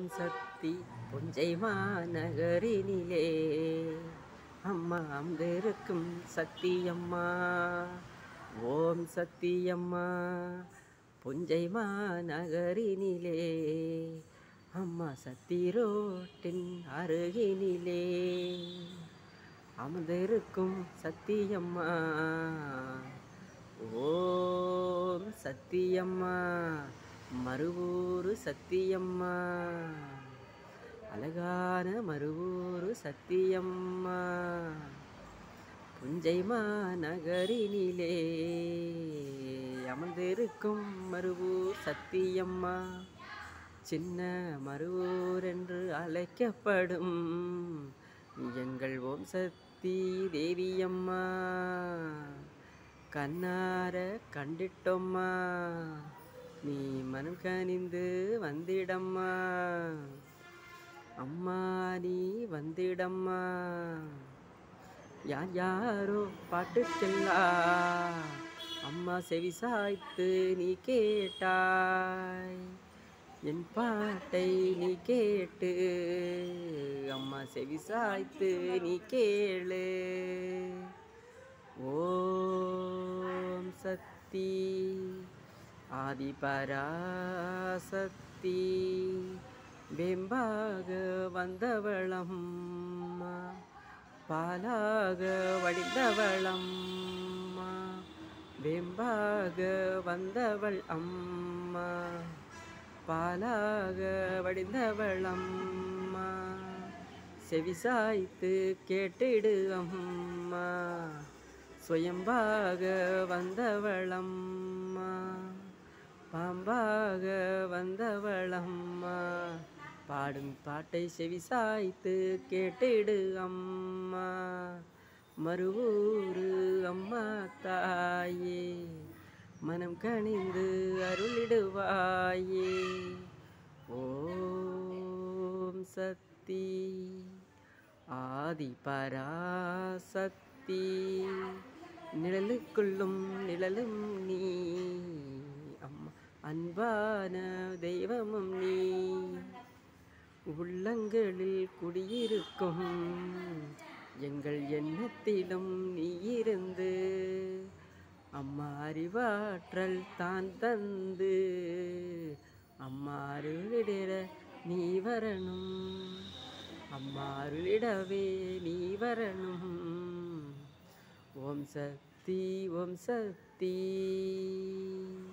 ஓம் சக்தி புஞ்சை மாநகரினிலே அம்மா அங்கிருக்கும் சக்தியம்மா ஓம் சக்தியம்மா புஞ்சை மாநகரினிலே அம்மா சக்தி ரோட்டின் அருகினிலே அமர்ந்திருக்கும் சக்தியம்மா ஓம் சக்தியம்மா மறுவூரு சக்தியம்மா அழகான மறுவூரு சக்தியம்மா புஞ்சை மாநகரினிலே அமர்ந்திருக்கும் மறுவூர் சக்தியம்மா சின்ன மறுவூர் என்று அழைக்கப்படும் எங்கள் ஓம் சக்தி தேவியம்மா கண்ணார கண்டிட்டோம்மா நீ மனம் கனிந்து வந்திடம்மா அம்மா நீ வந்திடம்மா யார் யாரோ பாட்டுக்கெல்லா அம்மா செவி சாய்த்து நீ கேட்டாய் என் பாட்டை நீ கேட்டு அம்மா செவி சாய்த்து நீ கேளு ஓம் சக்தி ஆதிபராசக்தி வெம்பாக வந்தவளம்மா பாலாக வடிந்தவளம்மா வெம்பாக வந்தவள் அம்மா பாலாக வடிந்தவளம்மா செவிசாய்த்து கேட்டிடு அம்மா சுயம்பாக வந்தவளம்மா பாம்பாக வந்தவளம்மா பாடும் பாட்டை செவிசாய்த்து கேட்டிடு அம்மா மறுவூரு அம்மா தாயே மனம் கனிந்து அருளிடுவாயே ஓம் சக்தி ஆதி பராசக்தி நிழலுக்குள்ளும் நிழலும் நீ அம்மா அன்பான தெய்வமும் நீ உள்ளங்களில் குடியிருக்கும் எங்கள் எண்ணத்திலும் நீ இருந்து அம்மா அறிவாற்றல் தான் தந்து அம்மா அருளிட நீ வரணும் அம்மா அருளிடவே நீ வரணும் ஓம் சக்தி ஓம் சக்தி